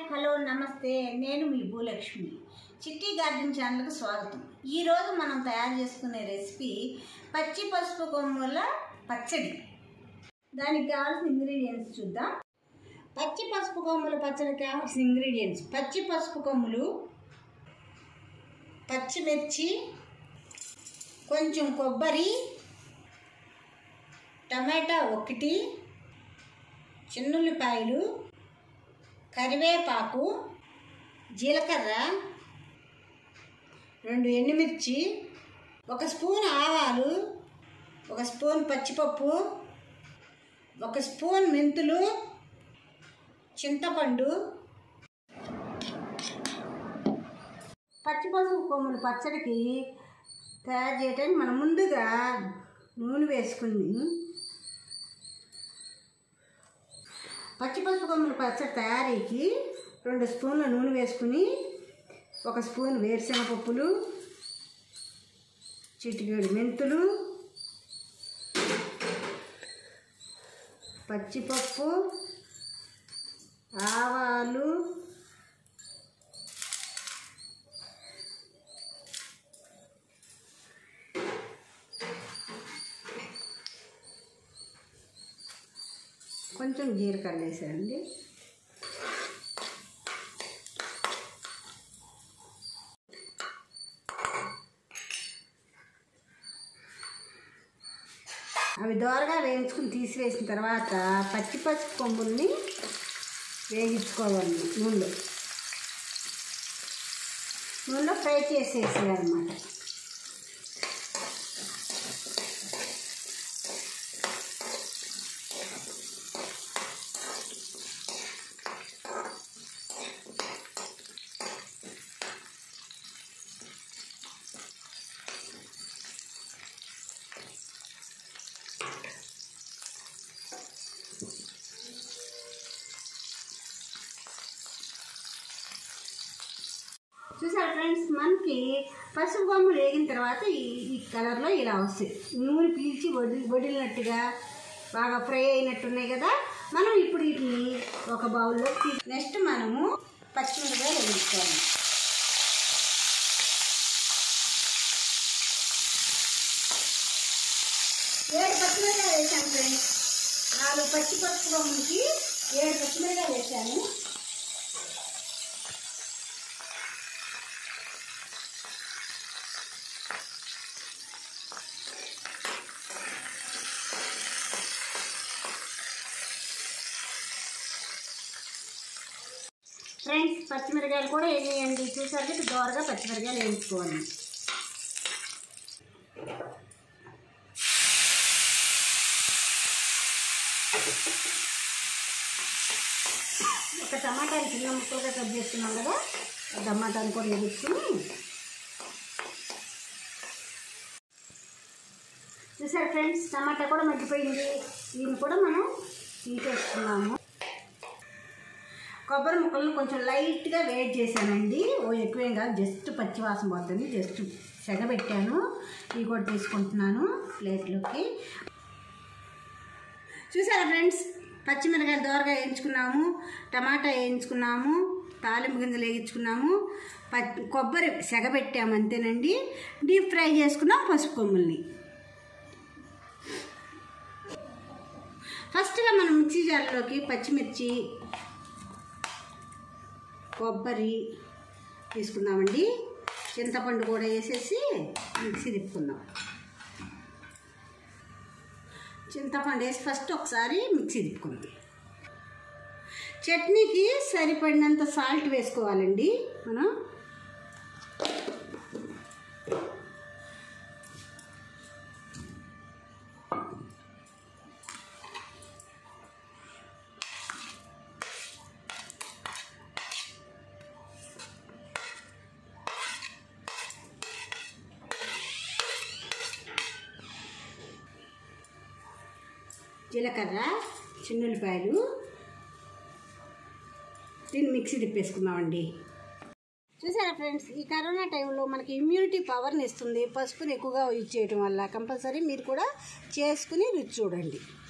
hello నమస్తే నేను మీ భూలక్ష్మి చిట్టి గార్డెన్ ఛానల్కి స్వాగతం ఈరోజు మనం తయారు చేసుకునే రెసిపీ పచ్చి పసుపు కొమ్ముల పచ్చడి దానికి కావాల్సిన ఇంగ్రీడియంట్స్ చూద్దాం పచ్చి పసుపు కొమ్ముల పచ్చడికి కావాల్సిన ఇంగ్రీడియంట్స్ పచ్చి పసుపు కొమ్ములు పచ్చిమిర్చి కొంచెం కొబ్బరి టమాటా ఒకటి చిన్నుల్లిపాయలు కరివేపాకు జీలకర్ర రెండు ఎండుమిర్చి ఒక స్పూన్ ఆవాలు ఒక స్పూన్ పచ్చిపప్పు ఒక స్పూన్ మెంతులు చింతపండు పచ్చిపసుపు కొమ్ముల పచ్చడికి తయారు చేయడానికి మనం ముందుగా నూనె వేసుకుని పచ్చిపసుపు కొమ్ముల పచ్చడి తయారీకి రెండు స్పూన్ల నూనె వేసుకుని ఒక స్పూన్ వేరుశనగపప్పులు చిటికేడు మెంతులు పచ్చిపప్పు ఆవాలు కొంచెం జీలకర్ర వేసానండి అవి దోరగా వేయించుకుని తీసివేసిన తర్వాత పచ్చి పసుపు కొమ్ముల్ని వేగించుకోవాలి నూనెలో నూనెలో ఫ్రై చేసేసేయాలన్నమాట చూసారు ఫ్రెండ్స్ మనకి పసుపు బొమ్మ వేగిన తర్వాత ఈ ఈ కలర్లో ఇలా వస్తాయి నూనె పీల్చి వడి వడిలినట్టుగా బాగా ఫ్రై అయినట్టున్నాయి కదా మనం ఇప్పుడు వీటిని ఒక బౌల్లో తీసి నెక్స్ట్ మనము పచ్చిమిరపకాయలు వేయించుకోవాలి ఏడు పచ్చిమిరకాయలు వేసాను ఫ్రెండ్స్ నాలుగు పచ్చి పసుపు బొమ్మకి ఏడు పచ్చిమిరకాయలు వేసాను ఫ్రెండ్స్ పచ్చిమిరకాయలు కూడా వేయండి చూసారు కదా దోరగా పచ్చిమిరకాయలు వేయించుకోవాలి ఒక టమాటాని చిన్న ముక్కలుగా కట్ చేసుకున్నాం కదా ఆ టమాటాని కూడా వేయించుకుని చూసారు ఫ్రెండ్స్ టమాటా కూడా మగ్గిపోయింది దీన్ని కూడా మనం తీసేసుకున్నాము కొబ్బరి ముక్కలను కొంచెం లైట్గా వేడి చేశానండి ఓ ఎక్కువేం కాదు జస్ట్ పచ్చివాసన పోతుంది జస్ట్ సెగబెట్టాను ఇవి కూడా తీసుకుంటున్నాను ప్లేట్లోకి చూసారా ఫ్రెండ్స్ పచ్చిమిరకాయలు దోరగా వేయించుకున్నాము టమాటా వేయించుకున్నాము తాలింపు గింజలు వేయించుకున్నాము ప కొబ్బరి సెగబెట్టాము అంతేనండి డీప్ ఫ్రై చేసుకున్నాం పసుపు కొమ్ముల్ని ఫస్ట్గా మనం మిక్సీ జార్లోకి పచ్చిమిర్చి కొబ్బరి తీసుకుందామండి చింతపండు కూడా వేసేసి మిక్సీ తిప్పుకుందాం చింతపండు వేసి ఫస్ట్ ఒకసారి మిక్సీ తిప్పుకుందాం చట్నీకి సరిపడినంత సాల్ట్ వేసుకోవాలండి మనం జీలకర్ర చిన్నుల్లిపాయలు దీన్ని మిక్సీ తిప్పేసుకుందామండి చూసారా ఫ్రెండ్స్ ఈ కరోనా టైంలో మనకి ఇమ్యూనిటీ పవర్ని ఇస్తుంది పసుపుని ఎక్కువగా యూజ్ చేయడం వల్ల కంపల్సరీ మీరు కూడా చేసుకుని రుచి చూడండి